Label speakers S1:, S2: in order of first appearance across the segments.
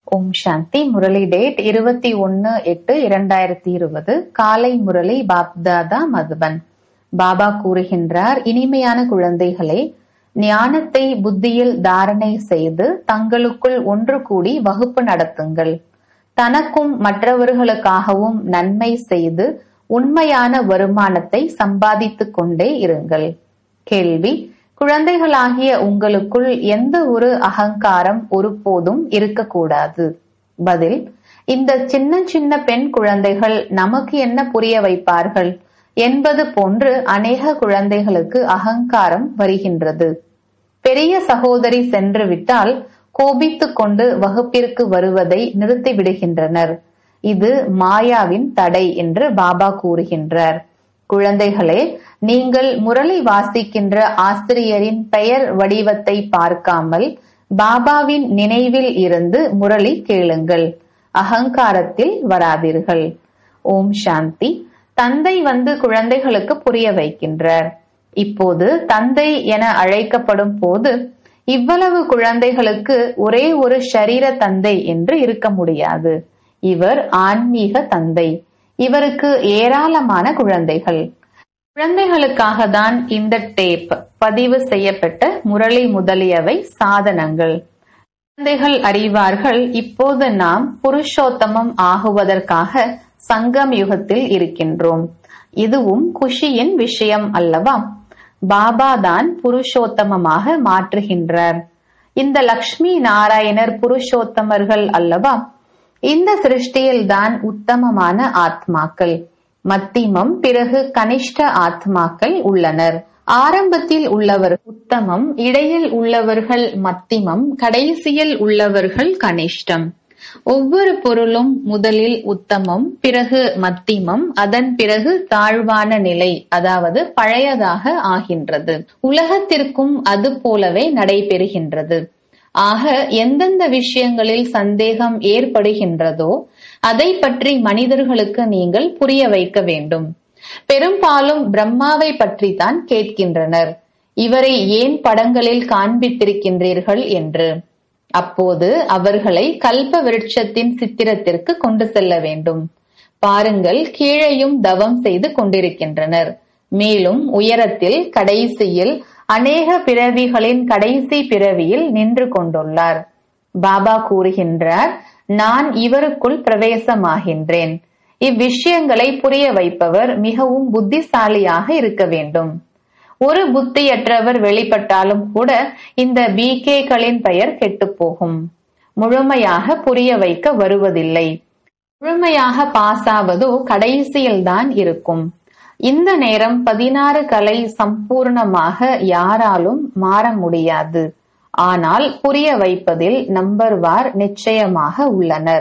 S1: ஓம் சாந்தி Murali date இருபத்தி ஒன்னு எட்டு இரண்டாயிரத்தி இருபது காலை முரளி பாப்தாதா மதுபன் பாபா கூறுகின்றார் இனிமையான குழந்தைகளே ஞானத்தை புத்தியில் தாரணை செய்து தங்களுக்குள் ஒன்று கூடி வகுப்பு நடத்துங்கள் தனக்கும் மற்றவர்களுக்காகவும் நன்மை செய்து உண்மையான வருமானத்தை சம்பாதித்துக் கொண்டே இருங்கள் கேள்வி குழந்தைகளாகிய உங்களுக்குள் எந்த ஒரு அகங்காரம் ஒருபோதும் இருக்கக்கூடாது பதில் இந்த சின்ன சின்ன பெண் குழந்தைகள் நமக்கு என்ன புரிய வைப்பார்கள் என்பது போன்று அநேக குழந்தைகளுக்கு அகங்காரம் வருகின்றது பெரிய சகோதரி சென்று விட்டால் கோபித்துக் கொண்டு வகுப்பிற்கு வருவதை நிறுத்திவிடுகின்றனர் இது மாயாவின் தடை என்று பாபா கூறுகின்றார் குழந்தைகளே நீங்கள் முரளி வாசிக்கின்ற ஆசிரியரின் பெயர் வடிவத்தை பார்க்காமல் பாபாவின் நினைவில் இருந்து முரளி கேளுங்கள் அகங்காரத்தில் வராதீர்கள் ஓம் சாந்தி தந்தை வந்து குழந்தைகளுக்கு புரிய வைக்கின்றார் இப்போது தந்தை என அழைக்கப்படும் போது இவ்வளவு குழந்தைகளுக்கு ஒரே ஒரு ஷரீர தந்தை என்று இருக்க முடியாது இவர் ஆன்மீக தந்தை இவருக்கு ஏராளமான குழந்தைகள் குழந்தைகளுக்காக தான் இந்த டேப் பதிவு செய்யப்பட்ட முரளி முதலியவை சாதனங்கள் குழந்தைகள் அறிவார்கள் இப்போது நாம் புருஷோத்தமம் ஆகுவதற்காக சங்கம் யுகத்தில் இருக்கின்றோம் இதுவும் குஷியின் விஷயம் அல்லவா பாபா தான் புருஷோத்தமமாக மாற்றுகின்றார் இந்த லக்ஷ்மி நாராயணர் புருஷோத்தமர்கள் அல்லவா இந்த சிருஷ்டியில் தான் உத்தமமான ஆத்மாக்கள் மத்திமம் பிறகு கனிஷ்ட ஆத்மாக்கள் உள்ளனர் ஆரம்பத்தில் உள்ளவர் உத்தமம் இடையில் உள்ளவர்கள் மத்திமம் கடைசியில் உள்ளவர்கள் கனிஷ்டம் ஒவ்வொரு பொருளும் முதலில் உத்தமம் பிறகு மத்திமம் அதன் பிறகு தாழ்வான நிலை அதாவது பழையதாக ஆகின்றது உலகத்திற்கும் அது போலவே நடைபெறுகின்றது ஆக எந்தெந்த விஷயங்களில் சந்தேகம் ஏற்படுகின்றதோ அதை பற்றி மனிதர்களுக்கு நீங்கள் புரிய வைக்க வேண்டும் பெரும்பாலும் பிரம்மாவை பற்றி தான் கேட்கின்றனர் இவரை ஏன் படங்களில் காண்பித்திருக்கின்றீர்கள் என்று அப்போது அவர்களை கல்ப விருட்சத்தின் சித்திரத்திற்கு கொண்டு செல்ல வேண்டும் பாருங்கள் கீழையும் தவம் செய்து கொண்டிருக்கின்றனர் மேலும் உயரத்தில் கடைசியில் அநேக பிறவிகளின் கடைசி பிறவியில் நின்று கொண்டுள்ளார் பாபா கூறுகின்றார் நான் இவருக்குள் பிரவேசமாகின்றேன் இவ்விஷயங்களை புரிய வைப்பவர் மிகவும் புத்திசாலியாக இருக்க வேண்டும் ஒரு புத்தியற்றவர் வெளிப்பட்டாலும் கூட இந்த பிகேக்களின் பெயர் கெட்டுப்போகும் முழுமையாக புரிய வைக்க வருவதில்லை முழுமையாக பாஸாவதோ கடைசியில்தான் இருக்கும் இந்த நேரம் பதினாறு கலை சம்பூர்ணமாக யாராலும் மாற முடியாது ஆனால் புரிய வைப்பதில் நம்பர்வார் நிச்சயமாக உள்ளனர்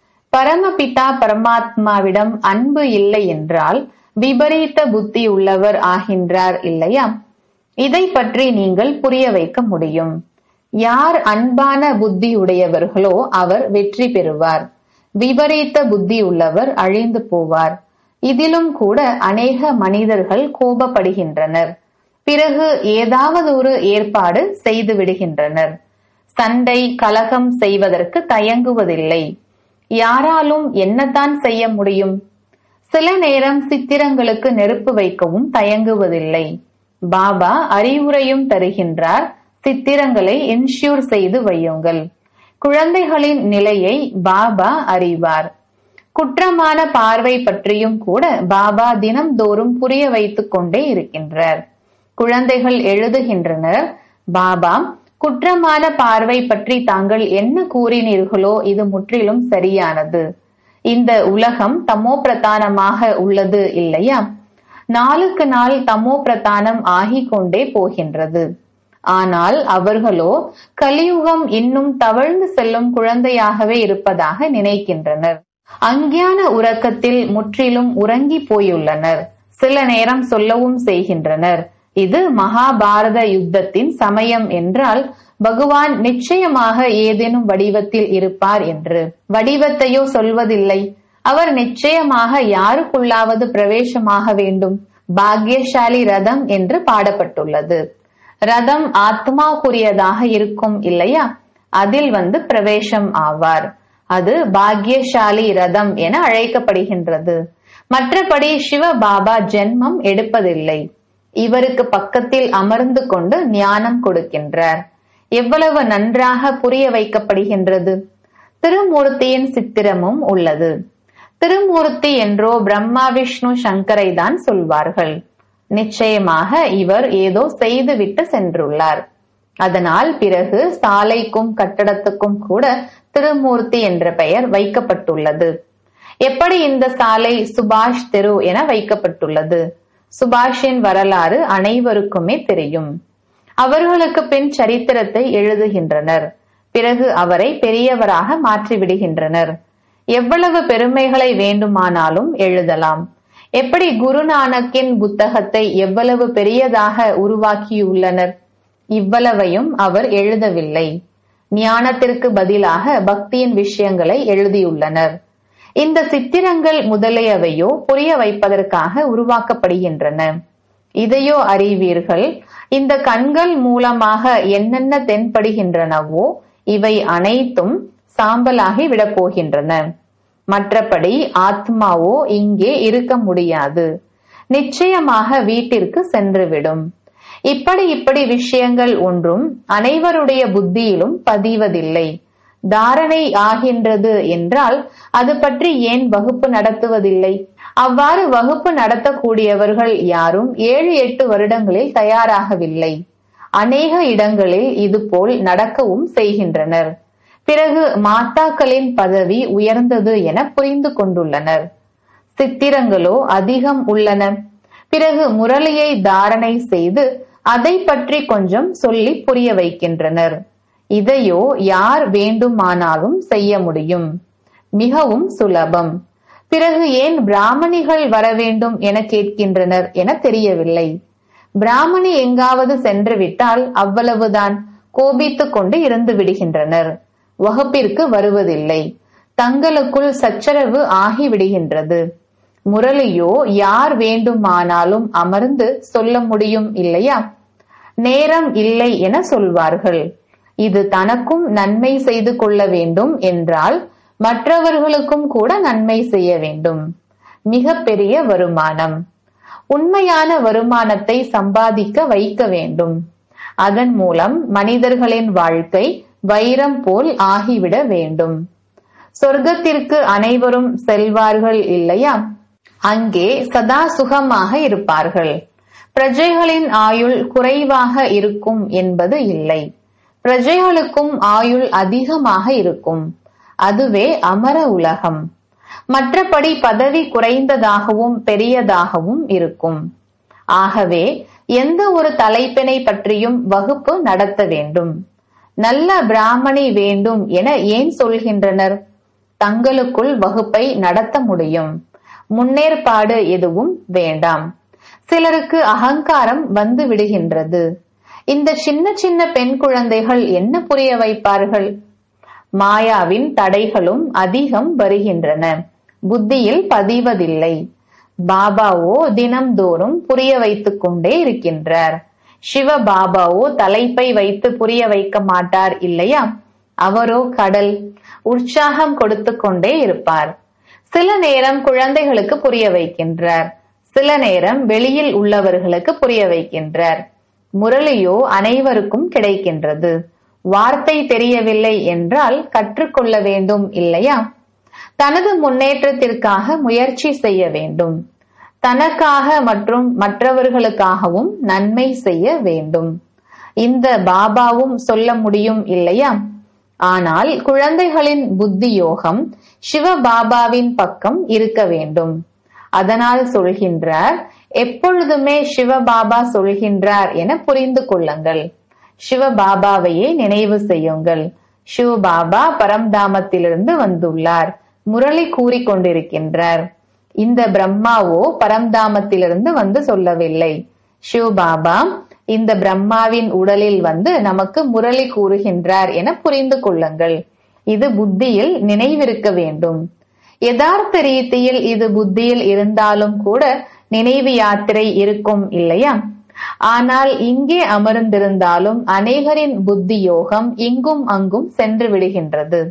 S1: பரமபிதா பரமாத்மாவிடம் அன்பு இல்லை என்றால் விபரீத புத்தி உள்ளவர் ஆகின்றார் இல்லையா இதை பற்றி நீங்கள் புரிய வைக்க முடியும் யார் அன்பான புத்தி உடையவர்களோ அவர் வெற்றி பெறுவார் விபரீத புத்தி உள்ளவர் அழிந்து போவார் இதிலும் கூட அநேக மனிதர்கள் கோபப்படுகின்றனர் பிறகு ஏதாவது ஒரு ஏற்பாடு செய்து விடுகின்றனர் சண்டை கலகம் செய்வதற்கு தயங்குவதில்லை யாராலும் என்னதான் செய்ய முடியும் சில நேரம் சித்திரங்களுக்கு நெருப்பு வைக்கவும் தயங்குவதில்லை பாபா அறிவுரையும் தருகின்றார் சித்திரங்களை இன்ஷூர் செய்து வையுங்கள் குழந்தைகளின் நிலையை பாபா அறிவார் குற்றமான பார்வை பற்றியும் கூட பாபா தினம்தோறும் புரிய வைத்துக் கொண்டே இருக்கின்றார் குழந்தைகள் எழுதுகின்றனர் பாபா குற்றமான பார்வை பற்றி தாங்கள் என்ன கூறினீர்களோ இது முற்றிலும் சரியானது இந்த உலகம் தமோ பிரதானமாக உள்ளது இல்லையா நாளுக்கு நாள் தமோ பிரதானம் ஆகிக் கொண்டே போகின்றது ஆனால் அவர்களோ கலியுகம் இன்னும் தவழ்ந்து செல்லும் குழந்தையாகவே இருப்பதாக நினைக்கின்றனர் அஞ்ஞான உறக்கத்தில் முற்றிலும் உறங்கி போயுள்ளனர் சில நேரம் சொல்லவும் செய்கின்றனர் இது மகாபாரத யுத்தத்தின் சமயம் என்றால் பகவான் நிச்சயமாக ஏதேனும் வடிவத்தில் இருப்பார் என்று வடிவத்தையோ சொல்வதில்லை அவர் நிச்சயமாக யாருக்குள்ளாவது பிரவேசமாக வேண்டும் பாக்யசாலி ரதம் என்று பாடப்பட்டுள்ளது ரதம் ஆத்மாக்குரியதாக இருக்கும் இல்லையா அதில் வந்து பிரவேசம் ஆவார் அது பாக்யசாலி ரதம் என அழைக்கப்படுகின்றது மற்றபடி சிவ பாபா ஜென்மம் எடுப்பதில்லை இவருக்கு பக்கத்தில் அமர்ந்து கொண்டு ஞானம் கொடுக்கின்றார் எவ்வளவு நன்றாக புரிய வைக்கப்படுகின்றது திருமூர்த்தியின் சித்திரமும் உள்ளது திருமூர்த்தி என்றோ பிரம்மா விஷ்ணு சங்கரை தான் சொல்வார்கள் நிச்சயமாக இவர் ஏதோ செய்துவிட்டு சென்றுள்ளார் அதனால் பிறகு சாலைக்கும் கட்டடத்துக்கும் கூட திருமூர்த்தி என்ற பெயர் வைக்கப்பட்டுள்ளது எப்படி இந்த சாலை சுபாஷ் தெரு என வைக்கப்பட்டுள்ளது சுபாஷின் வரலாறு அனைவருக்குமே தெரியும் அவர்களுக்கு பின் சரித்திரத்தை எழுதுகின்றனர் பிறகு அவரை பெரியவராக மாற்றிவிடுகின்றனர் எவ்வளவு பெருமைகளை வேண்டுமானாலும் எழுதலாம் எப்படி குருநானக்கின் புத்தகத்தை எவ்வளவு பெரியதாக உருவாக்கியுள்ளனர் இவ்வளவையும் அவர் எழுதவில்லை ஞானத்திற்கு பதிலாக பக்தியின் விஷயங்களை எழுதியுள்ளனர் இந்த சித்திரங்கள் முதலியவையோ புரிய வைப்பதற்காக உருவாக்கப்படுகின்றன இதையோ அறிவீர்கள் இந்த கண்கள் மூலமாக என்னென்ன தென்படுகின்றனவோ இவை அனைத்தும் சாம்பலாகி விடப் போகின்றன மற்றபடி ஆத்மாவோ இங்கே இருக்க முடியாது நிச்சயமாக வீட்டிற்கு சென்றுவிடும் இப்படி இப்படி விஷயங்கள் ஒன்றும் அனைவருடைய புத்தியிலும் பதிவதில்லை தாரணை ஆகின்றது என்றால் அது பற்றி ஏன் வகுப்பு நடத்துவதில்லை அவ்வாறு வகுப்பு நடத்தக்கூடியவர்கள் யாரும் ஏழு எட்டு வருடங்களில் தயாராகவில்லை அநேக இடங்களில் இதுபோல் நடக்கவும் செய்கின்றனர் பிறகு மாத்தாக்களின் பதவி உயர்ந்தது என புரிந்து கொண்டுள்ளனர் சித்திரங்களோ அதிகம் உள்ளன பிறகு முரளியை தாரணை செய்து அதை பற்றி கொஞ்சம் சொல்லி புரிய வைக்கின்றனர் இதையோ யார் வேண்டுமானாலும் செய்ய முடியும் மிகவும் சுலபம் பிறகு ஏன் பிராமணிகள் வர வேண்டும் என கேட்கின்றனர் என தெரியவில்லை பிராமணி எங்காவது சென்று விட்டால் அவ்வளவுதான் கோபித்துக் கொண்டு இருந்து விடுகின்றனர் வகுப்பிற்கு வருவதில்லை தங்களுக்குள் சச்சரவு ஆகிவிடுகின்றது முரளியோ யார் வேண்டுமானாலும் அமர்ந்து சொல்ல முடியும் இல்லையா நேரம் இல்லை என சொல்வார்கள் இது தனக்கும் நன்மை செய்து கொள்ள வேண்டும் என்றால் மற்றவர்களுக்கும் கூட நன்மை செய்ய வேண்டும் மிக பெரிய வருமானம் உண்மையான வருமானத்தை சம்பாதிக்க வைக்க வேண்டும் அதன் மூலம் மனிதர்களின் வாழ்க்கை வைரம் போல் ஆகிவிட வேண்டும் சொர்க்கத்திற்கு அனைவரும் செல்வார்கள் இல்லையா அங்கே சதா சுகமாக இருப்பார்கள் பிரஜைகளின் ஆயுள் குறைவாக இருக்கும் என்பது இல்லை பிரஜைகளுக்கும் ஆயுள் அதிகமாக இருக்கும் அதுவே அமர உலகம் மற்றபடி பதவி குறைந்ததாகவும் பெரியதாகவும் இருக்கும் ஆகவே எந்த ஒரு தலைப்பினை பற்றியும் வகுப்பு நடத்த வேண்டும் நல்ல பிராமணி வேண்டும் என ஏன் சொல்கின்றனர் தங்களுக்குள் வகுப்பை நடத்த முடியும் முன்னேற்பாடு எதுவும் வேண்டாம் சிலருக்கு அகங்காரம் வந்து விடுகின்றது இந்த சின்ன சின்ன பெண் குழந்தைகள் என்ன புரிய வைப்பார்கள் மாயாவின் தடைகளும் அதிகம் வருகின்றன புத்தியில் பதிவதில்லை பாபாவோ தினம்தோறும் புரிய வைத்துக் கொண்டே இருக்கின்றார் சிவ பாபாவோ தலைப்பை வைத்து புரிய வைக்க மாட்டார் இல்லையா அவரோ கடல் உற்சாகம் கொடுத்து கொண்டே இருப்பார் சில நேரம் குழந்தைகளுக்கு புரிய வைக்கின்றார் சில நேரம் வெளியில் உள்ளவர்களுக்கு புரிய வைக்கின்றார் முரளியோ அனைவருக்கும் கிடைக்கின்றது வார்த்தை தெரியவில்லை என்றால் கற்றுக்கொள்ள வேண்டும் இல்லையா தனது முன்னேற்றத்திற்காக முயற்சி செய்ய வேண்டும் தனக்காக மற்றும் மற்றவர்களுக்காகவும் நன்மை செய்ய வேண்டும் இந்த பாபாவும் சொல்ல முடியும் இல்லையா ஆனால் குழந்தைகளின் புத்தி யோகம் சிவ பாபாவின் பக்கம் இருக்க வேண்டும் அதனால் சொல்கின்றார் எப்பொழுதுமே சிவபாபா சொல்கின்றார் என புரிந்து கொள்ளுங்கள் சிவபாபாவையே நினைவு செய்யுங்கள் சிவபாபா பரம்தாமத்திலிருந்து வந்துள்ளார் முரளி கூறிக்கொண்டிருக்கின்றார் இந்த பிரம்மாவோ பரம்தாமத்திலிருந்து வந்து சொல்லவில்லை சிவபாபா இந்த பிரம்மாவின் உடலில் வந்து நமக்கு முரளி கூறுகின்றார் என புரிந்து கொள்ளுங்கள் இது புத்தியில் நினைவிருக்க வேண்டும் யதார்த்த ரீதியில் இது புத்தியில் இருந்தாலும் கூட நினைவு யாத்திரை இருக்கும் இல்லையா ஆனால் இங்கே அமர்ந்திருந்தாலும் அநேகரின் புத்தி யோகம் இங்கும் அங்கும் சென்று விடுகின்றது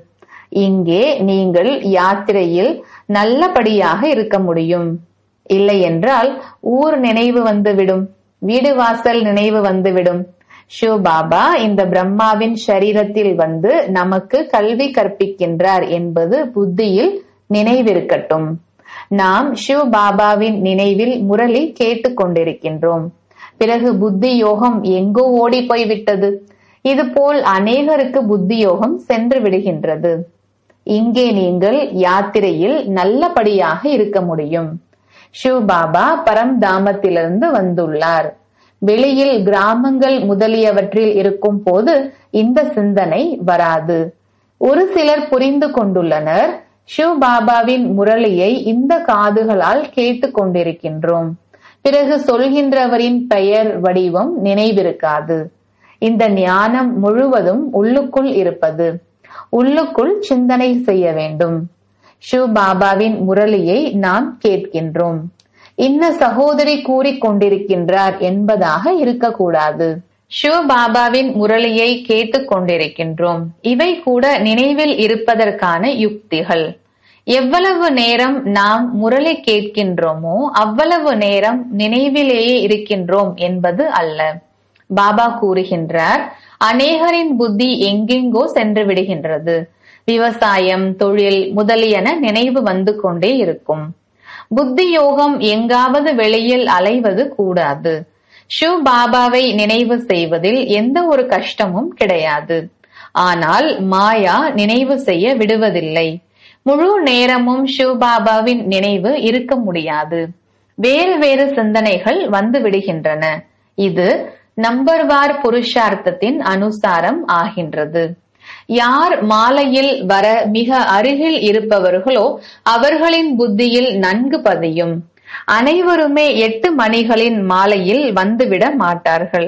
S1: இங்கே நீங்கள் யாத்திரையில் நல்லபடியாக இருக்க முடியும் இல்லை என்றால் ஊர் நினைவு வந்துவிடும் வீடு வாசல் நினைவு வந்துவிடும் ஷிவ பாபா இந்த பிரம்மாவின் சரீரத்தில் வந்து நமக்கு கல்வி கற்பிக்கின்றார் என்பது புத்தியில் நினைவிருக்கட்டும் நாம் சிவ பாபாவின் நினைவில் முரளி கேட்டுக்கொண்டிருக்கின்றோம் பிறகு புத்தி யோகம் எங்கோ ஓடி போய்விட்டது இதுபோல் அநேகருக்கு புத்தி யோகம் சென்று விடுகின்றது இங்கே நீங்கள் யாத்திரையில் நல்லபடியாக இருக்க முடியும் சிவ பாபா பரம்தாமத்திலிருந்து வந்துள்ளார் வெளியில் கிராமங்கள் முதலியவற்றில் இருக்கும் போது இந்த சிந்தனை வராது ஒரு சிலர் புரிந்து கொண்டுள்ளனர் சிவ பாபாவின் முரளியை இந்த காதுகளால் கேட்டுக் கொண்டிருக்கின்றோம் பிறகு சொல்கின்றவரின் பெயர் வடிவம் நினைவிருக்காது இந்த ஞானம் முழுவதும் உள்ளுக்குள் இருப்பது உள்ளுக்குள் சிந்தனை செய்ய வேண்டும் சிவ பாபாவின் முரளியை நாம் கேட்கின்றோம் இன்ன சகோதரி கூறிக்கொண்டிருக்கின்றார் என்பதாக இருக்கக்கூடாது சிவ பாபாவின் முரளியை கேட்டுக் கொண்டிருக்கின்றோம் இவை கூட நினைவில் இருப்பதற்கான யுக்திகள் எவ்வளவு நேரம் நாம் முரளி கேட்கின்றோமோ அவ்வளவு நேரம் நினைவிலேயே இருக்கின்றோம் என்பது அல்ல பாபா கூறுகின்றார் அநேகரின் புத்தி எங்கெங்கோ சென்று விடுகின்றது விவசாயம் தொழில் முதலியன நினைவு வந்து கொண்டே இருக்கும் புத்தி யோகம் எங்காவது வெளியில் அலைவது கூடாது ஷிவ் பாபாவை நினைவு செய்வதில் எந்த ஒரு கஷ்டமும் கிடையாது ஆனால் மாயா நினைவு செய்ய விடுவதில்லை முழு நேரமும் ஷிவ் பாபாவின் நினைவு இருக்க முடியாது வேறு வேறு சிந்தனைகள் வந்து விடுகின்றன இது நம்பர்வார் புருஷார்த்தத்தின் அனுசாரம் ஆகின்றது யார் மாலையில் வர மிக அருகில் இருப்பவர்களோ அவர்களின் புத்தியில் நன்கு பதியும் அனைவருமே எட்டு மணிகளின் மாலையில் வந்துவிட மாட்டார்கள்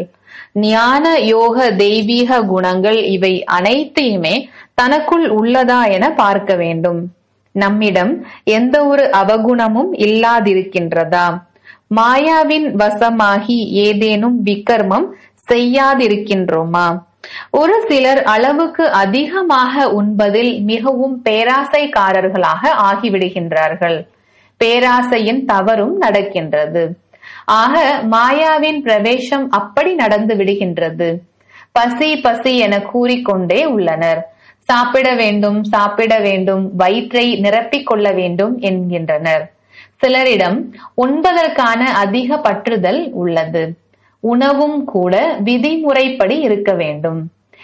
S1: ஞான யோக தெய்வீக குணங்கள் இவை அனைத்தையுமே தனக்குள் உள்ளதா என பார்க்க வேண்டும் நம்மிடம் எந்த ஒரு அவகுணமும் இல்லாதிருக்கின்றதா மாயாவின் வசமாகி ஏதேனும் விக்கர்மம் செய்யாதிருக்கின்றோமா ஒரு சிலர் அளவுக்கு அதிகமாக உண்பதில் மிகவும் பேராசைக்காரர்களாக ஆகிவிடுகின்றார்கள் பேராசையின் தவறும் நடக்கின்றது ஆக மாயாவின் பிரவேசம் அப்படி நடந்து விடுகின்றது பசி பசி என கூறிக்கொண்டே உள்ளனர் சாப்பிட வேண்டும் சாப்பிட வேண்டும் வயிற்றை நிரப்பிக் கொள்ள வேண்டும் என்கின்றனர் சிலரிடம் உண்பதற்கான அதிக பற்றுதல் உள்ளது உணவும் கூட விதிமுறைப்படி இருக்க வேண்டும்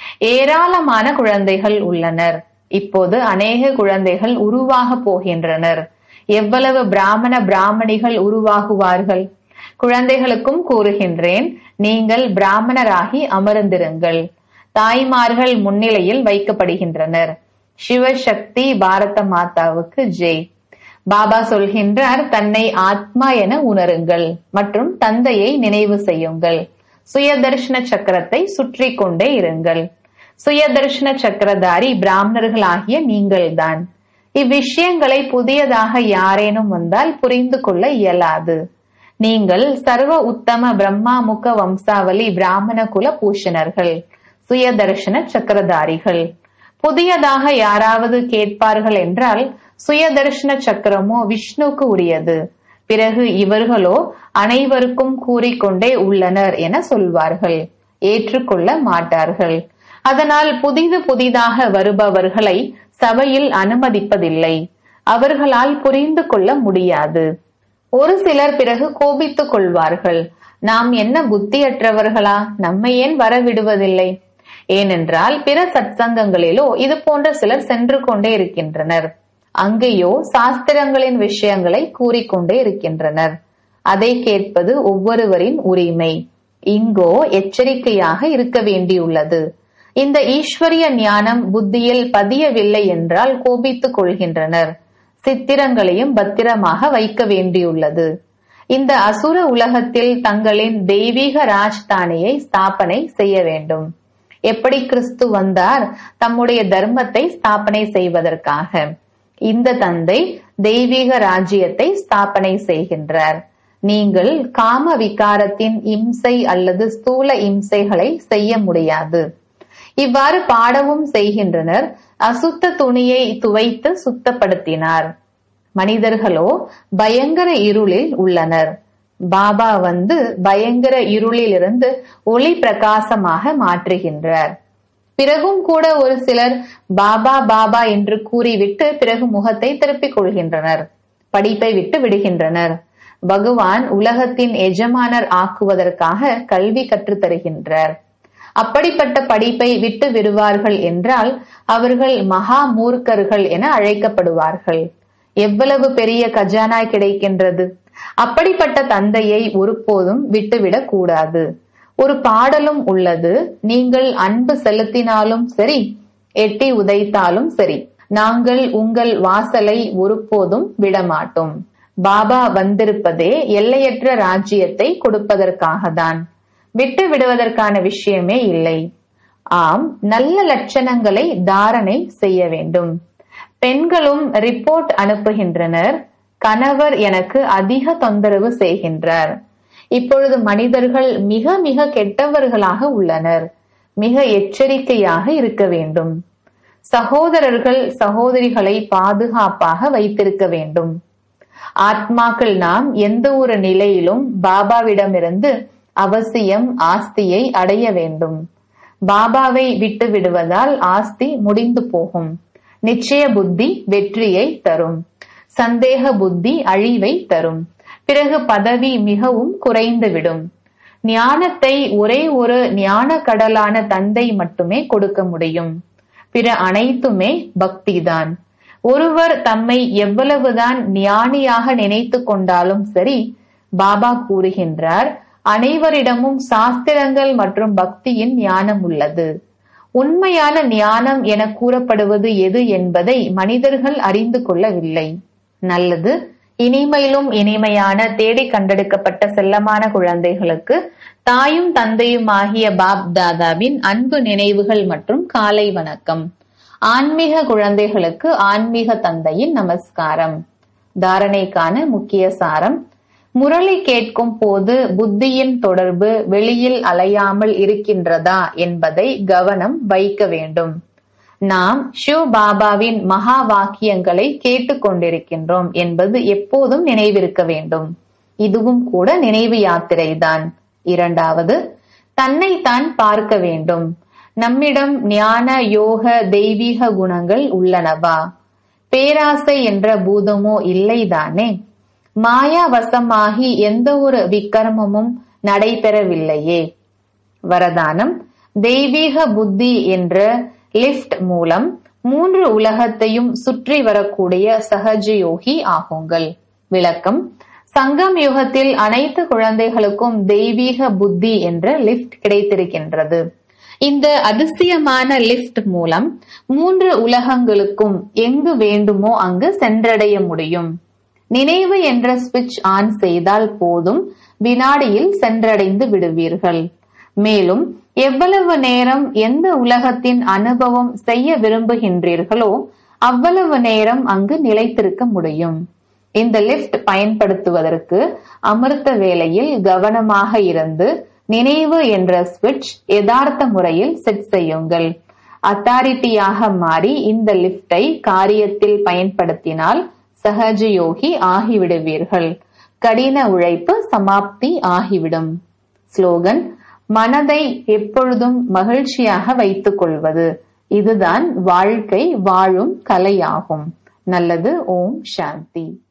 S1: ஏராளமான குழந்தைகள் உள்ளனர் இப்போது அநேக குழந்தைகள் உருவாக போகின்றனர் எவ்வளவு பிராமண பிராமணிகள் உருவாகுவார்கள் குழந்தைகளுக்கும் கூறுகின்றேன் நீங்கள் பிராமணராகி அமர்ந்திருங்கள் தாய்மார்கள் முன்னிலையில் வைக்கப்படுகின்றனர் சிவசக்தி பாரத மாதாவுக்கு ஜெய் பாபா சொல்கின்றார் தன்னை ஆத்மா என உணருங்கள் மற்றும் தந்தையை நினைவு செய்யுங்கள் சுயதர்ஷன சக்கரத்தை சுற்றி கொண்டே இருங்கள் சுயதர்ஷன சக்கரதாரி பிராமணர்களாகிய நீங்கள்தான் இவ்விஷயங்களை புதியதாக யாரேனும் வந்தால் புரிந்து கொள்ள இயலாது நீங்கள் சர்வ உத்தம பிரம்மா முக வம்சாவளி பிராமண குல பூஷணர்கள் சுயதர்ஷன சக்கரதாரிகள் புதியதாக யாராவது கேட்பார்கள் என்றால் சுயதர்ஷன சக்கரமோ விஷ்ணுக்கு உரியது பிறகு இவர்களோ அனைவருக்கும் கூறிக்கொண்டே உள்ளனர் என சொல்வார்கள் ஏற்றுக்கொள்ள மாட்டார்கள் அதனால் புதிது புதிதாக வருபவர்களை சபையில் அனுமதிப்பதில்லை அவர்களால் புரிந்து கொள்ள முடியாது ஒரு சிலர் பிறகு கோபித்துக் கொள்வார்கள் நாம் என்ன புத்தியற்றவர்களா நம்மை ஏன் வரவிடுவதில்லை ஏனென்றால் பிற சத்சங்கங்களிலோ இது போன்ற சிலர் சென்று கொண்டே இருக்கின்றனர் அங்கேயோ சாஸ்திரங்களின் விஷயங்களை கூறிக்கொண்டே இருக்கின்றனர் அதை கேட்பது ஒவ்வொருவரின் உரிமை இங்கோ எச்சரிக்கையாக இருக்க வேண்டியுள்ளது இந்த ஈஸ்வரிய ஞானம் புத்தியில் பதியவில்லை என்றால் கோபித்துக் கொள்கின்றனர் சித்திரங்களையும் பத்திரமாக வைக்க வேண்டியுள்ளது இந்த அசுர உலகத்தில் தங்களின் தெய்வீக ராஜ்தானியை ஸ்தாபனை செய்ய வேண்டும் எப்படி கிறிஸ்து வந்தார் தம்முடைய தர்மத்தை ஸ்தாபனை செய்வதற்காக இந்த தந்தை தெய்வீக ராஜ்யத்தை ஸ்தாபனை செய்கின்றார் நீங்கள் காம விகாரத்தின் இம்சை அல்லது ஸ்தூல இம்சைகளை செய்ய முடியாது இவ்வாறு பாடவும் செய்கின்றனர் அசுத்த துணியை துவைத்து சுத்தப்படுத்தினார் மனிதர்களோ பயங்கர இருளில் உள்ளனர் பாபா வந்து பயங்கர இருளிலிருந்து ஒளி பிரகாசமாக மாற்றுகின்றார் பிறகும் கூட ஒரு சிலர் பாபா பாபா என்று கூறிவிட்டு பிறகு முகத்தை திருப்பிக் கொள்கின்றனர் படிப்பை விட்டு விடுகின்றனர் பகவான் உலகத்தின் எஜமானர் ஆக்குவதற்காக கல்வி கற்றுத் தருகின்றார் அப்படிப்பட்ட படிப்பை விட்டு விடுவார்கள் என்றால் அவர்கள் மகா மூர்க்கர்கள் என அழைக்கப்படுவார்கள் எவ்வளவு பெரிய கஜானா கிடைக்கின்றது அப்படிப்பட்ட தந்தையை ஒருபோதும் விட்டுவிடக் கூடாது ஒரு பாடலும் உள்ளது நீங்கள் அன்பு செலுத்தினாலும் சரி எட்டி உதைத்தாலும் சரி நாங்கள் உங்கள் வாசலை ஒருபோதும் விடமாட்டோம் பாபா வந்திருப்பதே எல்லையற்ற ராஜ்யத்தை கொடுப்பதற்காக தான் விட்டு விடுவதற்கான விஷயமே இல்லை ஆம் நல்ல லட்சணங்களை தாரணை செய்ய வேண்டும் பெண்களும் ரிப்போர்ட் அனுப்புகின்றனர் கணவர் எனக்கு அதிக தொந்தரவு செய்கின்றார் இப்பொழுது மனிதர்கள் மிக மிக கெட்டவர்களாக உள்ளனர் மிக எச்சரிக்கையாக இருக்க வேண்டும் சகோதரர்கள் சகோதரிகளை பாதுகாப்பாக வைத்திருக்க வேண்டும் ஆத்மாக்கள் நாம் எந்த ஒரு நிலையிலும் பாபாவிடமிருந்து அவசியம் ஆஸ்தியை அடைய வேண்டும் பாபாவை விட்டு விடுவதால் ஆஸ்தி முடிந்து போகும் நிச்சய புத்தி வெற்றியை தரும் சந்தேக புத்தி அழிவை தரும் பிறகு பதவி மிகவும் குறைந்துவிடும் ஞானத்தை ஒரே ஒரு ஞான கடலான தந்தை மட்டுமே கொடுக்க முடியும் பிற அனைத்துமே பக்திதான் ஒருவர் தம்மை எவ்வளவுதான் ஞானியாக நினைத்து கொண்டாலும் சரி பாபா கூறுகின்றார் அனைவரிடமும் சாஸ்திரங்கள் மற்றும் பக்தியின் ஞானம் உள்ளது உண்மையான ஞானம் என கூறப்படுவது எது என்பதை மனிதர்கள் அறிந்து கொள்ளவில்லை நல்லது இனிமையிலும் இனிமையான தேடி கண்டெடுக்கப்பட்ட செல்லமான குழந்தைகளுக்கு தாயும் தந்தையும் ஆகிய பாப் தாதாவின் அன்பு நினைவுகள் மற்றும் காலை வணக்கம் ஆன்மீக குழந்தைகளுக்கு ஆன்மீக தந்தையின் நமஸ்காரம் தாரணைக்கான முக்கிய சாரம் முரளி கேட்கும் போது புத்தியின் தொடர்பு வெளியில் அலையாமல் இருக்கின்றதா என்பதை கவனம் வைக்க வேண்டும் நாம் ஷிவ் பாபாவின் மகா வாக்கியங்களை கேட்டுக்கொண்டிருக்கின்றோம் என்பது எப்போதும் நினைவிருக்க வேண்டும் இதுவும் கூட நினைவு யாத்திரைதான் இரண்டாவது தன்னைத்தான் பார்க்க வேண்டும் நம்மிடம் ஞான யோக தெய்வீக குணங்கள் உள்ளனவா பேராசை என்ற பூதமோ இல்லைதானே மாயா வசமாகி எந்த ஒரு விக்கிரமமும் நடைபெறவில்லையே வரதானம் தெய்வீக புத்தி என்ற லிஃப்ட் மூலம் மூன்று உலகத்தையும் சுற்றி வரக்கூடிய சகஜயோகி ஆகுங்கள் விளக்கம் சங்கம் யுகத்தில் அனைத்து குழந்தைகளுக்கும் தெய்வீக புத்தி என்ற லிஃப்ட் கிடைத்திருக்கின்றது இந்த அதிசயமான லிஃப்ட் மூலம் மூன்று உலகங்களுக்கும் எங்கு வேண்டுமோ அங்கு சென்றடைய முடியும் நினைவு என்ற சுவிட்ச் ஆன் செய்தால் போதும் வினாடியில் சென்றடைந்து விடுவீர்கள் மேலும் எவ்வளவு நேரம் எந்த உலகத்தின் அனுபவம் செய்ய விரும்புகின்றீர்களோ அவ்வளவு நேரம் அங்கு நிலைத்திருக்க முடியும் இந்த லிஃப்ட் பயன்படுத்துவதற்கு அமிர்த வேளையில் கவனமாக இருந்து நினைவு என்ற சுவிட்ச் யதார்த்த முறையில் செட் செய்யுங்கள் அத்தாரிட்டியாக மாறி இந்த லிஃப்டை காரியத்தில் பயன்படுத்தினால் சகஜ யோகி ஆகிவிடுவீர்கள் கடின உழைப்பு சமாப்தி ஆகிவிடும் ஸ்லோகன் மனதை எப்பொழுதும் மகிழ்ச்சியாக வைத்துக் கொள்வது இதுதான் வாழ்க்கை வாழும் கலையாகும் நல்லது ஓம் சாந்தி